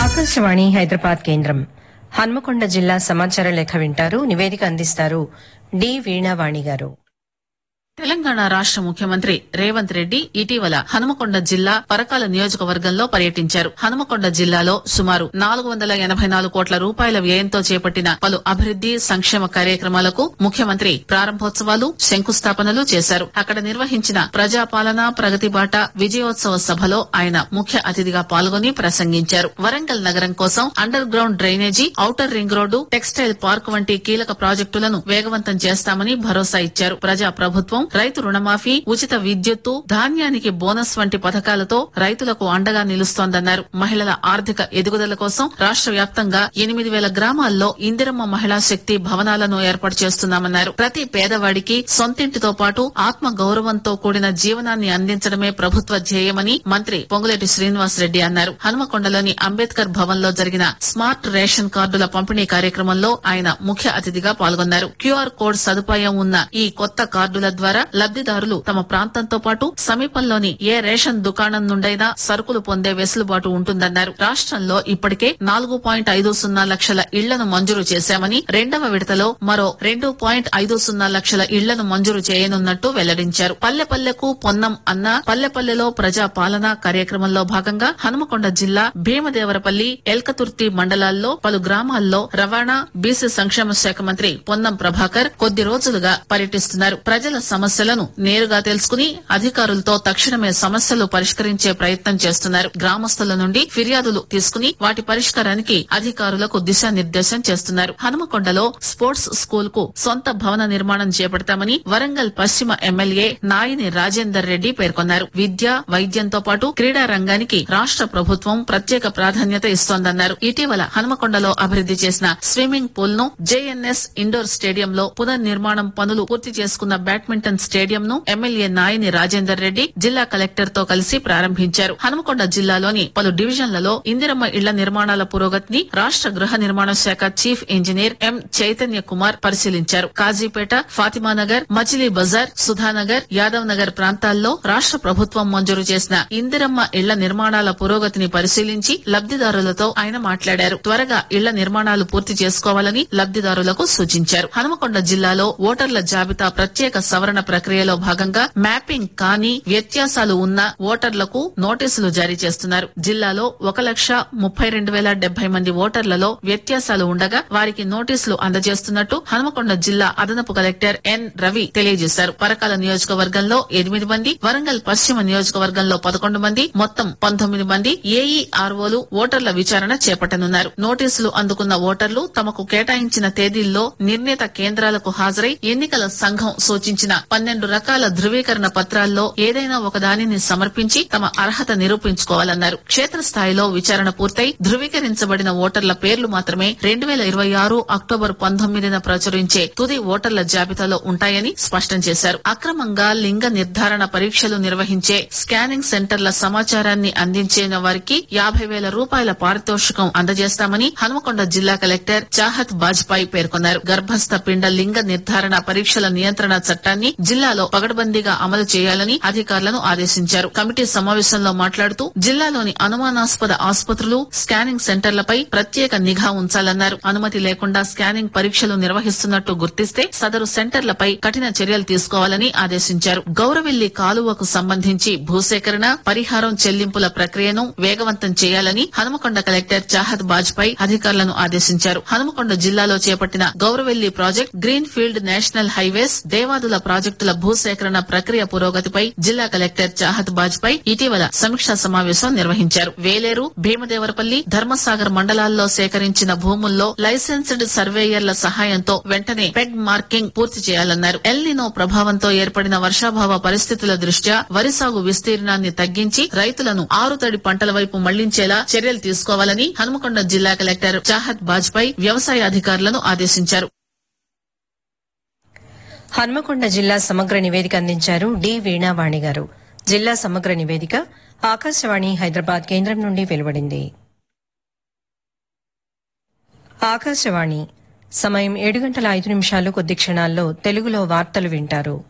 ఆకాశవాణి హైదరాబాద్ కేంద్రం హన్మకొండ జిల్లా సమాచార లేఖ వింటారు నివేదిక అందిస్తారు డి వీణావాణి గారు తెలంగాణ రాష్ట ముఖ్యమంత్రి రేవంత్ రెడ్డి ఇటీవల హనుమకొండ జిల్లా పరకాల నియోజకవర్గంలో పర్యటించారు హనుమకొండ జిల్లాలో సుమారు నాలుగు వందల ఎనభై నాలుగు కోట్ల రూపాయల వ్యయంతో చేపట్టిన పలు అభివృద్ది సంక్షేమ కార్యక్రమాలకు ముఖ్యమంత్రి ప్రారంభోత్సవాలు శంకుస్థాపనలు చేశారు అక్కడ నిర్వహించిన ప్రజాపాలన ప్రగతి బాట విజయోత్సవ సభలో ఆయన ముఖ్య అతిథిగా పాల్గొని ప్రసంగించారు వరంగల్ నగరం కోసం underground drainage outer ring road textile park వంటి కీలక ప్రాజెక్టులను వేగవంతం చేస్తామని భరోసా ఇచ్చారు ప్రజా ప్రభుత్వం రైతు రుణమాఫీ ఉచిత విద్యుత్తు ధాన్యానికి బోనస్ వంటి పథకాలతో రైతులకు అండగా నిలుస్తోందన్నారు మహిళల ఆర్థిక ఎదుగుదల కోసం రాష్ట వ్యాప్తంగా ఎనిమిది వేల గ్రామాల్లో ఇందిరమ్మ మహిళా శక్తి భవనాలను ఏర్పాటు చేస్తున్నామన్నారు ప్రతి పేదవాడికి సొంతింటితో పాటు ఆత్మ గౌరవంతో కూడిన జీవనాన్ని అందించడమే ప్రభుత్వ ధ్యేయమని మంత్రి పొంగులేటి శ్రీనివాసరెడ్డి అన్నారు హనుమకొండలోని అంబేద్కర్ భవన్ లో జరిగిన స్మార్ట్ రేషన్ కార్డుల పంపిణీ కార్యక్రమంలో ఆయన ముఖ్య అతిథిగా పాల్గొన్నారు క్యూఆర్ కోడ్ సదుపాయం ఉన్న ఈ కొత్త కార్డుల ద్వారా లబ్దిదారులు తమ ప్రాంతంతో పాటు సమీపంలోని ఏ రేషన్ దుకాణం నుండైనా సరుకులు పొందే వెసులుబాటు ఉంటుందన్నారు రాష్ట్రంలో ఇప్పటికే నాలుగు పాయింట్ ఐదు సున్నా లక్షల ఇళ్లను మంజూరు చేశామని రెండవ విడతలో మరో రెండు పాయింట్ ఐదు సున్నా లక్షల ఇళ్లను మంజూరు చేయనున్నట్టు వెల్లడించారు పల్లెపల్లెకు పొన్నం అన్న పల్లెపల్లెలో ప్రజా పాలన కార్యక్రమంలో భాగంగా హనుమకొండ జిల్లా భీమదేవరపల్లి ఎల్కతుర్తి మండలాల్లో పలు గ్రామాల్లో రవాణా బీసీ సంక్షేమ శాఖ మంత్రి పొన్నం ప్రభాకర్ కొద్ది రోజులుగా పర్యటిస్తున్నారు ప్రజల సమస్యలను నేరుగా తెలుసుకుని అధికారులతో తక్షణమే సమస్యలు పరిష్కరించే ప్రయత్నం చేస్తున్నారు గ్రామస్తుల నుండి ఫిర్యాదులు తీసుకుని వాటి పరిష్కారానికి అధికారులకు దిశానిర్దేశం చేస్తున్నారు హనుమకొండలో స్పోర్ట్స్ స్కూల్ కు సొంత భవన నిర్మాణం చేపడతామని వరంగల్ పశ్చిమ ఎమ్మెల్యే నాయిని రాజేందర్ రెడ్డి పేర్కొన్నారు విద్య వైద్యంతో పాటు క్రీడా రంగానికి రాష్ట ప్రభుత్వం ప్రత్యేక ప్రాధాన్యత ఇస్తోందన్నారు ఇటీవల హనుమకొండలో అభివృద్ది చేసిన స్విమ్మింగ్ పూల్ ను జేఎన్ఎస్ ఇండోర్ స్టేడియంలో పునర్నిర్మాణం పనులు పూర్తి చేసుకున్న బ్యాడ్మింటన్ స్టేడియం ను ఎమ్మెల్యే నాయని రాజేందర్ రెడ్డి జిల్లా కలెక్టర్ తో కలిసి ప్రారంభించారు హనుమకొండ జిల్లాలోని పలు డివిజన్లలో ఇందిరమ్మ ఇళ్ల నిర్మాణాల పురోగతిని రాష్ట గృహ నిర్మాణ శాఖ chief engineer M Chaitanya Kumar పరిశీలించారు కాజీపేట ఫాతిమానగర్ మచిలీ బజార్ సుధానగర్ యాదవ్ నగర్ ప్రాంతాల్లో రాష్ట ప్రభుత్వం మంజూరు చేసిన ఇందిరమ్మ ఇళ్ల నిర్మాణాల పురోగతిని పరిశీలించి లబ్దిదారులతో ఆయన మాట్లాడారు త్వరగా ఇళ్ల నిర్మాణాలు పూర్తి చేసుకోవాలని లబ్దిదారులకు సూచించారు హనుమకొండ జిల్లాలో ఓటర్ల జాబితా ప్రత్యేక సవరణ ప్రక్రియలో భాగంగా మ్యాపింగ్ కాని వ్యత్యాసాలు ఉన్న ఓటర్లకు నోటీసులు జారీ చేస్తున్నారు జిల్లాలో ఒక లక్ష ముప్పై రెండు వేల డెబ్బై మంది ఓటర్లలో వ్యత్యాసాలు ఉండగా వారికి నోటీసులు అందజేస్తున్నట్టు హనుమకొండ జిల్లా అదనపు కలెక్టర్ ఎన్ రవి తెలియజేశారు పరకాల నియోజకవర్గంలో ఎనిమిది మంది వరంగల్ పశ్చిమ నియోజకవర్గంలో పదకొండు మంది మొత్తం పంతొమ్మిది మంది ఏఈఆర్ఓలు ఓటర్ల విచారణ చేపట్టనున్నారు నోటీసులు అందుకున్న ఓటర్లు తమకు కేటాయించిన తేదీల్లో నిర్ణీత కేంద్రాలకు హాజరై ఎన్నికల సంఘం సూచించిన పన్నెండు రకాల ధృవీకరణ పత్రాల్లో ఏదైనా ఒకదానిని సమర్పించి తమ అర్హత నిరూపించుకోవాలన్నారు క్షేత్రస్థాయిలో విచారణ పూర్తయి ధృవీకరించబడిన ఓటర్ల పేర్లు మాత్రమే రెండు వేల ఇరవై ఆరు అక్టోబర్ పంతొమ్మిదిన ప్రచురించే తుది ఓటర్ల జాబితాలో ఉంటాయని స్పష్టం చేశారు అక్రమంగా లింగ నిర్ధారణ పరీక్షలు నిర్వహించే స్కానింగ్ సెంటర్ల సమాచారాన్ని అందించిన వారికి యాభై వేల రూపాయల పారితోషికం అందజేస్తామని హనుమకొండ జిల్లా కలెక్టర్ చాహత్ బాజ్పాయ్ పేర్కొన్నారు గర్భస్థ పిండ లింగ నిర్ధారణ పరీక్షల నియంత్రణ చట్టాన్ని జిల్లాలో పగడ్బందీగా అమలు చేయాలని అధికారులను ఆదేశించారు కమిటీ సమావేశంలో మాట్లాడుతూ జిల్లాలోని అనుమానాస్పద ఆసుపత్రులు స్కానింగ్ సెంటర్లపై ప్రత్యేక నిఘా ఉంచాలన్నారు అనుమతి లేకుండా స్కానింగ్ పరీక్షలు నిర్వహిస్తున్నట్టు గుర్తిస్తే సదరు సెంటర్లపై కఠిన చర్యలు తీసుకోవాలని ఆదేశించారు గౌరవెల్లి కాలువకు సంబంధించి భూసేకరణ పరిహారం చెల్లింపుల ప్రక్రియను వేగవంతం చేయాలని హనుమకొండ కలెక్టర్ చాహత్ బాజ్పాయ్ అధికారులను ఆదేశించారు హనుమకొండ జిల్లాలో చేపట్టిన Gouravelli project green field national highways Devadula ప్రాజెక్టుల భూసేకరణ ప్రక్రియ పురోగతిపై జిల్లా కలెక్టర్ చాహత్ బాజ్పాయ్ ఇటీవల సమీక్షా సమావేశం నిర్వహించారు వేలేరు భీమదేవరపల్లి ధర్మసాగర్ మండలాల్లో సేకరించిన భూముల్లో లైసెన్స్డ్ సర్వేయర్ల సహాయంతో వెంటనే పెగ్ మార్కింగ్ పూర్తి చేయాలన్నారు ఎల్నినో ప్రభావంతో ఏర్పడిన వర్షాభావ పరిస్థితుల దృష్ట్యా వరి సాగు విస్తీర్ణాన్ని తగ్గించి రైతులను ఆరుతడి పంటల వైపు మళ్లించేలా చర్యలు తీసుకోవాలని హనుమకొండ జిల్లా కలెక్టర్ చాహత్ బాజ్పాయ్ వ్యవసాయ అధికారులను ఆదేశించారు హన్మకొండ జిల్లా సమగ్ర నివేదిక అందించారు డి వీణావాణి గారు జిల్లా సమగ్ర నివేదిక ఆకాశవాణి హైదరాబాద్ కేంద్రం నుండి వెలువడింది ఆకాశవాణి సమయం ఏడు గంటల ఐదు నిమిషాలు కొద్ది క్షణాల్లో తెలుగులో వార్తలు వింటారు